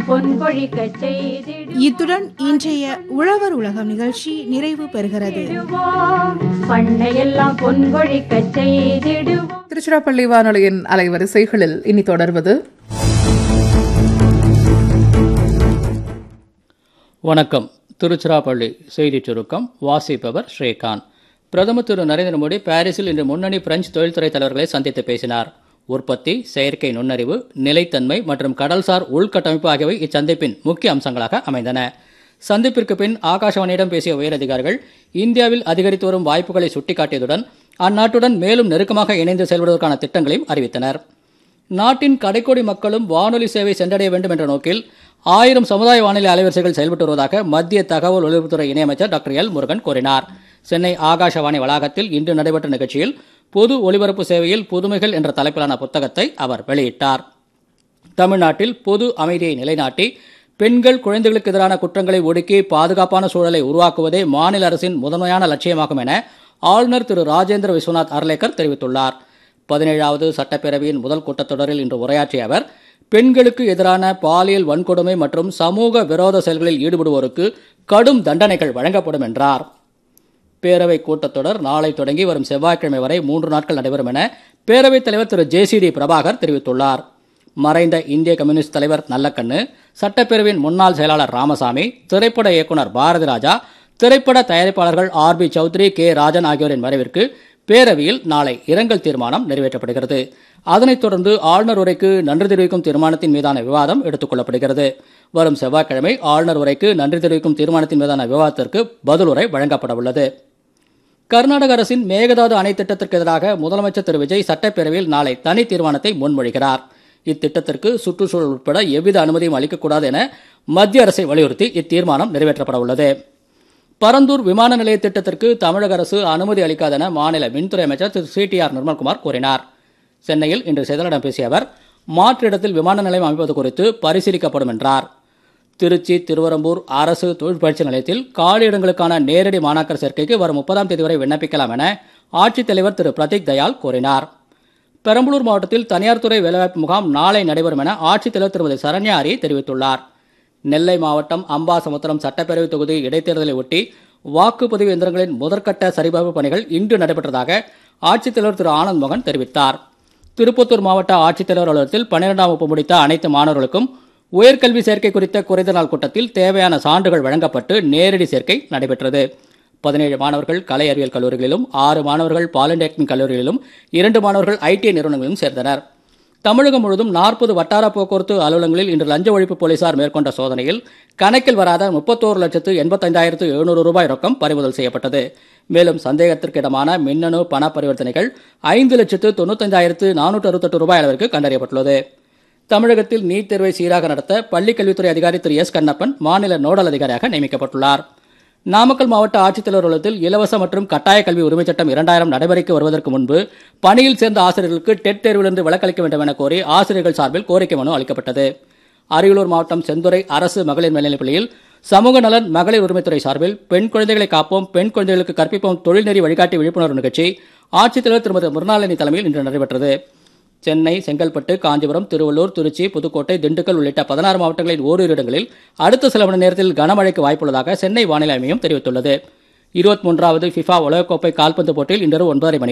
பொன்கொழிக்கச் செய்திடுவோம் இத்துடன் இன்றைய உழவர் உலகம் நிகழ்ச்சி நிறைவு பெறுகிறது பண்ணையெல்லாம் பொன்கொழிக்கச் செய்திடுவோம் திருச்சிராப்பள்ளி வானொலியின் அலைவரிசைகளில் இனி தொடர்வது வணக்கம் திருச்சிராப்பள்ளி செய்திச் சுருக்கம் வாசிப்பவர் ஸ்ரீகாந்த் பிரதமர் திரு நரேந்திர மோடி பாரிஸில் இன்று முன்னணி பிரெஞ்சு தொழில்துறை தலைவர்களை சந்தித்து பேசினார் உற்பத்தி செயற்கை நுண்ணறிவு நிலைத்தன்மை மற்றும் கடல்சார் உள்கட்டமைப்பு ஆகியவை இச்சந்திப்பின் முக்கிய அம்சங்களாக அமைந்தன சந்திப்பிற்கு பின் ஆகாஷவாணியிடம் பேசிய உயரதிகாரிகள் இந்தியாவில் அதிகரித்து வரும் வாய்ப்புகளை சுட்டிக்காட்டியதுடன் அந்நாட்டுடன் மேலும் நெருக்கமாக இணைந்து செயல்படுவதற்கான திட்டங்களையும் அறிவித்தனர் நாட்டின் கடைக்கோடி மக்களும் வானொலி சேவை சென்றடைய வேண்டும் என்ற நோக்கில் ஆயிரம் சமுதாய வானொலி அலைவரிசைகள் செயல்பட்டு வருவதாக மத்திய தகவல் ஒலிபரப்புத்துறை இணையமைச்சர் டாக்டர் எல் முருகன் கூறினார் சென்னை ஆகாஷவாணி வளாகத்தில் இன்று நடைபெற்ற நிகழ்ச்சியில் பொது ஒலிபரப்பு சேவையில் புதுமைகள் என்ற தலைப்பிலான புத்தகத்தை அவர் வெளியிட்டார் தமிழ்நாட்டில் பொது அமைதியை நிலைநாட்டி பெண்கள் குழந்தைகளுக்கு எதிரான குற்றங்களை ஒடுக்கி பாதுகாப்பான சூழலை உருவாக்குவதே மாநில அரசின் முதன்மையான லட்சியமாகும் என ஆளுநர் திரு ராஜேந்திர விஸ்வநாத் அர்லேக்கர் தெரிவித்துள்ளார் பதினேழாவது சட்டப்பேரவையின் முதல் கூட்டத்தொடரில் இன்று உரையாற்றிய அவர் பெண்களுக்கு எதிரான பாலியல் வன்கொடுமை மற்றும் சமூக விரோத செயல்களில் ஈடுபடுவோருக்கு கடும் தண்டனைகள் வழங்கப்படும் என்றார் பேரவை கூட்டத்தொடர் நாளை தொடங்கி வரும் செவ்வாய்க்கிழமை வரை மூன்று நாட்கள் நடைபெறும் என பேரவைத் தலைவர் Thiru J C D Prabhakar தெரிவித்துள்ளார் மறைந்த இந்திய கம்யூனிஸ்ட் தலைவர் நல்லக்கண்ணு சட்டப்பேரவையின் முன்னாள் செயலாளர் ராமசாமி திரைப்பட இயக்குனர் பாரதி ராஜா திரைப்பட தயாரிப்பாளர்கள் R B Chowdary K Rajan ஆகியோரின் மறைவிற்கு பேரவையில் நாளை இரங்கல் தீர்மானம் நிறைவேற்றப்படுகிறது அதனைத் தொடர்ந்து ஆளுநர் உரைக்கு நன்றி தெரிவிக்கும் தீர்மானத்தின் மீதான விவாதம் எடுத்துக் கொள்ளப்படுகிறது வரும் செவ்வாய்க்கிழமை ஆளுநர் உரைக்கு நன்றி தெரிவிக்கும் தீர்மானத்தின் மீதான விவாதத்திற்கு பதிலுரை வழங்கப்பட உள்ளது கர்நாடக அரசின் மேகதாது அணை திட்டத்திற்கு எதிராக முதலமைச்சர் திரு விஜய் சட்டப்பேரவையில் நாளை தனி தீர்மானத்தை முன்மொழிகிறார் இத்திட்டத்திற்கு சுற்றுச்சூழல் உட்பட எவ்வித அனுமதியும் அளிக்கக்கூடாது என மத்திய அரசை வலியுறுத்தி இத்தீர்மானம் நிறைவேற்றப்பட உள்ளது பரந்தூர் விமான நிலைய திட்டத்திற்கு தமிழக அரசு அனுமதி அளிக்காது என மாநில மின்துறை அமைச்சர் திரு சி டி ஆர் நிர்மல்குமார் கூறினார் சென்னையில் இன்று செய்தியாளர்களிடம் பேசிய அவர் மாற்று இடத்தில் விமான நிலையம் அமைப்பது குறித்து பரிசீலிக்கப்படும் என்றார் திருச்சி திருவரம்பூர் அரசு தொழிற்பயிற்சி நிலையத்தில் காலி இடங்களுக்கான நேரடி மாணாக்கர் சேர்க்கைக்கு வரும் முப்பதாம் தேதி வரை விண்ணப்பிக்கலாம் என ஆட்சித்தலைவர் திரு பிரதீக் தயாள் கூறினார் பெரம்பலூர் மாவட்டத்தில் தனியார் துறை வேலைவாய்ப்பு முகாம் நாளை நடைபெறும் என ஆட்சித்தலைவர் திருமதி சரண்யா அரி தெரிவித்துள்ளார் நெல்லை மாவட்டம் அம்பாசமுத்திரம் சட்டப்பேரவை தொகுதி இடைத்தேர்தலை ஒட்டி வாக்குப்பதிவு எந்திரங்களின் முதற்கட்ட சரிபார்ப்பு பணிகள் இன்று நடைபெற்றதாக ஆட்சித்தலைவர் திரு ஆனந்த் மோகன் தெரிவித்தார் திருப்பத்தூர் மாவட்ட ஆட்சித்தலைவர் அலுவலகத்தில் பன்னிரெண்டாம் வகுப்பு முடித்த அனைத்து மாணவர்களுக்கும் உயர்கல்வி சேர்க்கை குறித்த குறைந்த நாள் கூட்டத்தில் தேவையான சான்றுகள் வழங்கப்பட்டு நேரடி சேர்க்கை நடைபெற்றது பதினேழு மாணவர்கள் கலை அறிவியல் கல்லூரிகளிலும் ஆறு மாணவர்கள் பாலிடெக்னிக் கல்லூரிகளிலும் இரண்டு மாணவர்கள் ஐடிஐ நிறுவனங்களிலும் சேர்ந்தனர் தமிழகம் முழுவதும் நாற்பது வட்டார போக்குவரத்து அலுவலகங்களில் இன்று லஞ்ச ஒழிப்பு போலீசார் மேற்கொண்ட சோதனையில் கணக்கில் வராத முப்பத்தோரு லட்சத்து எண்பத்தைந்தாயிரத்து எழுநூறு ரூபாய் ரொக்கம் பறிமுதல் செய்யப்பட்டது மேலும் சந்தேகத்திற்கிடமான மின்னணு பண பரிவர்த்தனைகள் ஐந்து லட்சத்து தொண்ணூத்தைந்தாயிரத்து நானூற்று அறுபத்தெட்டு ரூபாய் அளவிற்கு கண்டறியப்பட்டுள்ளது தமிழகத்தில் நீட் தேர்வை சீராக நடத்த பள்ளிக் கல்வித்துறை அதிகாரி திரு எஸ் கண்ணப்பன் மாநில நோடல் அதிகாரியாக நியமிக்கப்பட்டுள்ளார் நாமக்கல் மாவட்ட ஆட்சித்தலைவர் அலுவலகத்தில் இலவச மற்றும் கட்டாய கல்வி உரிமைச் சட்டம் இரண்டாயிரம் நடைமுறைக்கு வருவதற்கு முன்பு பணியில் சேர்ந்த ஆசிரியர்களுக்கு டெட் தேர்விலிருந்து விலக்களிக்க வேண்டும் என கோரி ஆசிரியர்கள் சார்பில் கோரிக்கை மனு அளிக்கப்பட்டது அரியலூர் மாவட்டம் செந்துறை அரசு மகளிர் மேல்நிலைப்பள்ளியில் சமூக நலன் மகளிர் உரிமைத்துறை சார்பில் பெண் குழந்தைகளை காப்போம் பெண் குழந்தைகளுக்கு கற்பிப்போம் தொழில்நெறி வழிகாட்டி விழிப்புணர்வு நிகழ்ச்சி ஆட்சித்தலைவர் திருமதி மிருணாளினி தலைமையில் இன்று நடைபெற்றது சென்னை செங்கல்பட்டு காஞ்சிபுரம் திருவள்ளூர் திருச்சி புதுக்கோட்டை திண்டுக்கல் உள்ளிட்ட பதினாறு மாவட்டங்களின் ஓரிரு இடங்களில் அடுத்த சில மணி நேரத்தில் கனமழைக்கு வாய்ப்புள்ளதாக சென்னை வானிலை மையம் தெரிவித்துள்ளது இருபத்தி மூன்றாவது ஃபிஃபா உலகக்கோப்பை கால்பந்து போட்டியில் இன்று ஒன்பதரை மணிக்கு